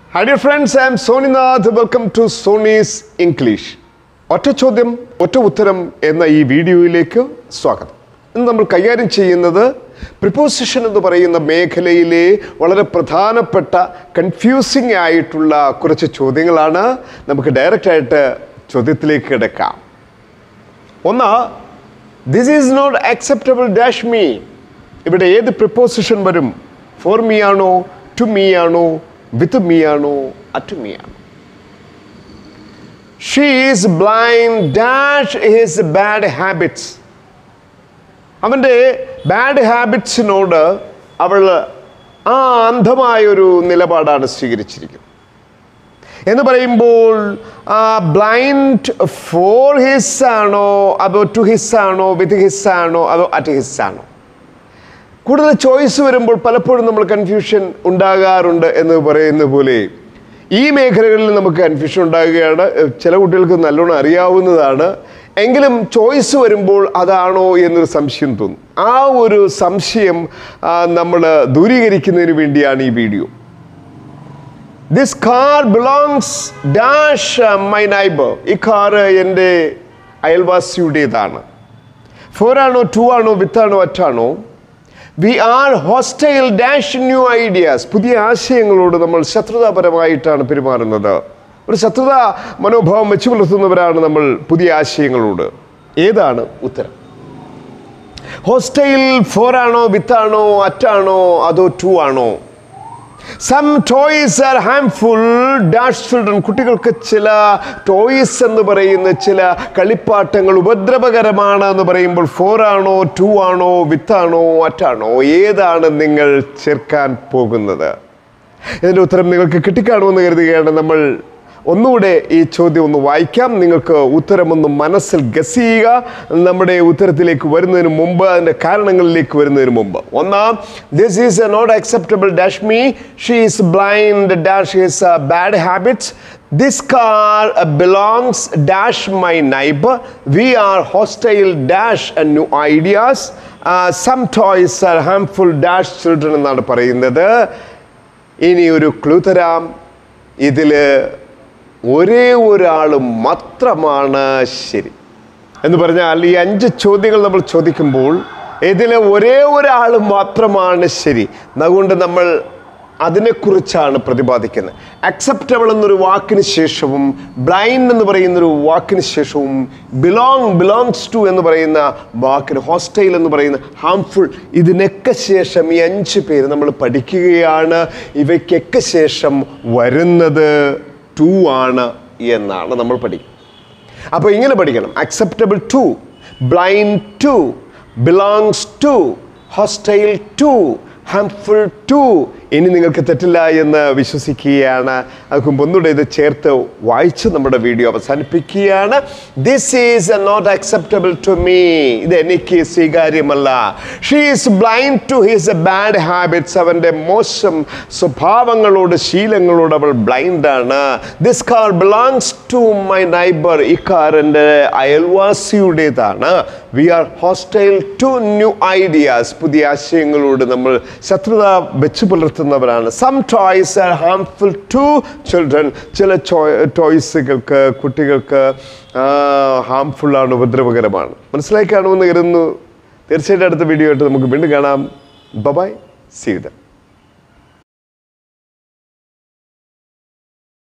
high dear friends I am Soninath welcome to Soni's English ഒറ്റ ചോദ്യം ഒറ്റ ഉത്തരം എന്ന ഈ വീഡിയോയിലേക്ക് സ്വാഗതം ഇന്ന് നമ്മൾ കൈകാര്യം ചെയ്യുന്നത് പ്രിപ്പോസിഷൻ എന്ന് പറയുന്ന മേഖലയിലെ വളരെ പ്രധാനപ്പെട്ട കൺഫ്യൂസിംഗ് ആയിട്ടുള്ള കുറച്ച് ചോദ്യങ്ങളാണ് നമുക്ക് ഡയറക്റ്റ് ആയിട്ട് ചോദ്യത്തിലേക്ക് കിടക്കാം ഒന്ന് this is not acceptable dash me ഇവിടെ ഏത് പ്രിപ്പോസിഷൻ വരും ഫോർ മീ ആണോ ടു മീ ആണോ വിത്ത് മീ ആണോ അറ്റ് മീ ആണോ she is blind dash his bad habits അവൻ്റെ ബാഡ് ഹാബിറ്റ്സിനോട് അവൾ ആ അന്ധമായൊരു നിലപാടാണ് സ്വീകരിച്ചിരിക്കുന്നത് എന്ന് പറയുമ്പോൾ ബ്ലൈൻഡ് ഫോർ ഹിസ് ആണോ അതോ ടു ഹിസ് ആണോ വിത്ത് ഹിസ് ആണോ അതോ അറ്റ് ഹിസ് ആണോ കൂടുതൽ ചോയ്സ് വരുമ്പോൾ പലപ്പോഴും നമ്മൾ കൺഫ്യൂഷൻ ഉണ്ടാകാറുണ്ട് എന്ന് പറയുന്ന പോലെ ഈ മേഖലകളിൽ നമുക്ക് കൺഫ്യൂഷൻ ഉണ്ടാകുകയാണ് ചില കുട്ടികൾക്ക് നല്ലോണം അറിയാവുന്നതാണ് എങ്കിലും ചോയ്സ് വരുമ്പോൾ അതാണോ എന്നൊരു സംശയം തോന്നും ആ ഒരു സംശയം നമ്മൾ ദൂരീകരിക്കുന്നതിന് വേണ്ടിയാണ് ഈ video this car belongs dash my neighbour ഈ കാർ എൻ്റെ അയൽവാസിയുടേതാണ് ഫോർ ആണോ ടു ആണോ വിത്ത് ആണോ അറ്റാണോ we are hostile dash new ideas പുതിയ ആശയങ്ങളോട് നമ്മൾ ശത്രുതാപരമായിട്ടാണ് പെരുമാറുന്നത് ഒരു ശത്രുതാ മനോഭാവം വെച്ചു പുലർത്തുന്നവരാണ് നമ്മൾ പുതിയ ആശയങ്ങളോട് ഏതാണ് ഉത്തരം ഹോസ്റ്റൈൽ ഫോർ ആണോ വിത്താണോ അറ്റാണോ അതോ ടു ആണോ some toys are harmful dash children കുട്ടികൾക്ക് ചില ടോയ്സ് എന്ന് പറയുന്ന ചില കളിപ്പാട്ടങ്ങൾ ഉപദ്രവകരമാണ് എന്ന് പറയുമ്പോൾ ഫോർ ആണോ ടു ആണോ വിത്താണോ അറ്റാണോ ഏതാണ് നിങ്ങൾ ചേർക്കാൻ പോകുന്നത് ഇതിൻ്റെ ഉത്തരം നിങ്ങൾക്ക് കിട്ടിക്കാണുമെന്ന് കരുതുകയാണ് നമ്മൾ ഒന്നുകൂടെ ഈ ചോദ്യം ഒന്ന് വായിക്കാം നിങ്ങൾക്ക് ഉത്തരമൊന്ന് മനസ്സിൽ ഗസ് ചെയ്യുക നമ്മുടെ ഉത്തരത്തിലേക്ക് വരുന്നതിന് മുമ്പ് അതിൻ്റെ കാരണങ്ങളിലേക്ക് വരുന്നതിന് മുമ്പ് ഒന്നാം this is a not acceptable dash me she is blind dash is bad habits this car belongs dash my neighbour we are hostile dash new ideas some toys are harmful dash children എന്നാണ് പറയുന്നത് ഇനി ഒരു clue തരാം ഇതിൽ ഒരേ ഒരാൾ മാത്രമാണ് ശരി എന്ന് പറഞ്ഞാൽ ഈ അഞ്ച് ചോദ്യങ്ങൾ നമ്മൾ ചോദിക്കുമ്പോൾ ഇതിൽ ഒരേ ഒരാൾ മാത്രമാണ് ശരി അതുകൊണ്ട് നമ്മൾ അതിനെക്കുറിച്ചാണ് പ്രതിപാദിക്കുന്നത് അക്സെപ്റ്റബിൾ എന്നൊരു വാക്കിന് ശേഷവും ബ്ലൈൻഡ് എന്ന് പറയുന്ന ഒരു വാക്കിന് ശേഷവും ബിലോങ് ബിലോങ്സ് ടു എന്ന് പറയുന്ന വാക്കിന് ഹോസ്റ്റൈൽ എന്ന് പറയുന്ന ഹാംഫുൾ ഇതിനൊക്കെ ശേഷം ഈ അഞ്ച് പേര് നമ്മൾ പഠിക്കുകയാണ് ഇവയ്ക്കൊക്കെ ശേഷം വരുന്നത് ടു ആണ് എന്നാണ് നമ്മൾ പഠിക്കുന്നത് അപ്പോൾ ഇങ്ങനെ പഠിക്കണം acceptable to blind to belongs to hostile to harmful to ഇനി നിങ്ങൾക്ക് തെറ്റില്ല എന്ന് വിശ്വസിക്കുകയാണ് അതും ഒന്നുകൂടെ ഇത് ചേർത്ത് വായിച്ച് നമ്മുടെ വീഡിയോ അവസാനിപ്പിക്കുകയാണ് this is not acceptable to me ഇത് എനിക്ക് സ്വീകാര്യമല്ല she is blind to his bad habits അവൻ്റെ മോശം സ്വഭാവങ്ങളോട് ശീലങ്ങളോട് അവൾ ബ്ലൈൻഡാണ് this car belongs to my neighbour ഈ കാർ എൻ്റെ അയൽവാസിയുടേതാണ് we are hostile to new ideas പുതിയ ആശയങ്ങളോട് നമ്മൾ ശത്രുത വെച്ച് പുലർത്തുന്നവരാണ് some toys are harmful to children ചില ടോയ്സുകൾക്ക് കുട്ടികൾക്ക് ഹാംഫുള്ളാണ് ഉപദ്രവകരമാണ് മനസ്സിലാക്കി കാണുമെന്ന് കരുതുന്നു തീർച്ചയായിട്ടും അടുത്ത വീഡിയോ ആയിട്ട് നമുക്ക് വീണ്ടും കാണാം ബബായ് സീത